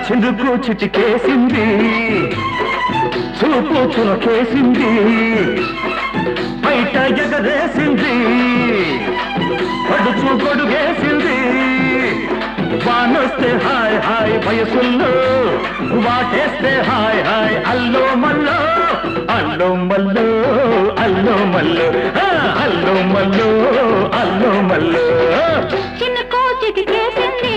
చిందుకు చిటికేసింది చూపు చురకేసింది బయట ఎగరేసింది పడుచు గొడుగేసింది వానొస్తే హాయ్ హాయ్ వయసుల్లో వాటేస్తే హాయ్ హాయ్ అల్లో మల్లో అల్లో మల్లో అల్లో మల్లో ఆ, అల్లో మల్లో అల్లో మల్లో చిన్న కోచికి కేసింది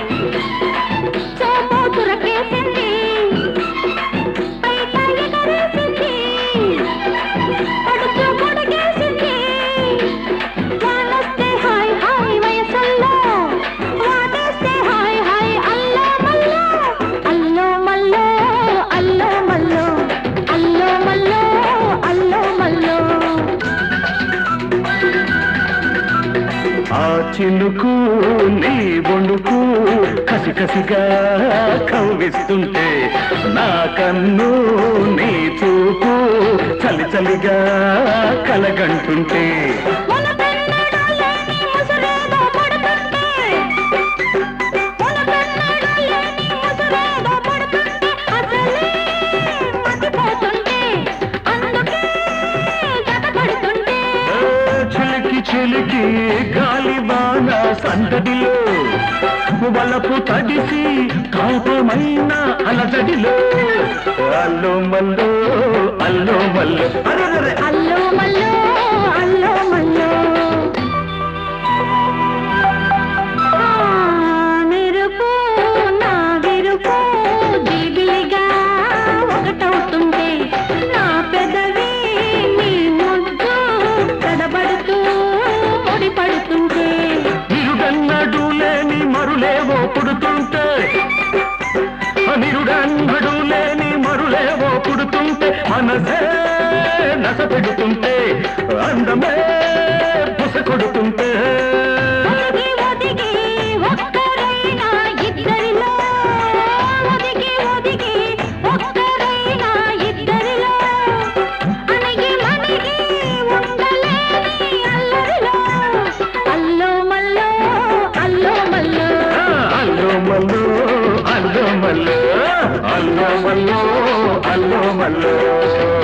సోపు తురకేసింది బయట ఎగరేసింది పడుచు పొడిగేసింది వానొస్తే హాయ్ హాయ్ వయసుల్లో వాటేస్తే హాయ్ హాయ్ అల్లో మల్లో అల్లో మల్లో అల్లో మల్లో అల్లో మల్లో అల్లో మల్లో ఆ చినుకు నీ బొండుకు కసి కసిగా కవ్విస్తుంటే నా కన్ను నీ చూపు చలి చలిగా కలగంటుంటే మునపెన్నడూ లేని ముసురేదో పడుతుంటే మునపెన్నడూ లేని ముసురేదో పడుతుంటే అసలే మతిపోతుంటే అందుకే జతపడుతుంటే ఏ చిలికి చిలికి గాలి బాణ సందడిలో వలపు తడిసి కాపమైన అలజడిలో అల్లో మల్లో అల్లో మల్లో అరెరెరె. అల్లో మల్లో అల్లో మల్లో ఆ, మెరుపు నా విరుపు దిబిలిగా ఒకటవుతుంటే నా పెదవి నీ ముద్దు తడబడుతూ ముడిపడుతుంటే నిరుడన్నడు లేని మరులేవో పుడుతుంటే నిరుడన్నడు లేని మరులేవో పుడుతుంటే మనసే నస పెడుతుంటే అందమే బుస కొడుతుంటే ఒదిగి ఒదిగి ఒక్కరైనా ఇద్దరిలో ఒదిగి ఒదిగి ఒక్కరైనా ఇద్దరిలో అణిగి మణిగి ఉండలేని అల్లరిలో అల్లో మల్లో అల్లో మల్లో ఆ, అల్లో మల్లో అల్లో మల్లో అల్లో మల్లో అల్లో మల్లో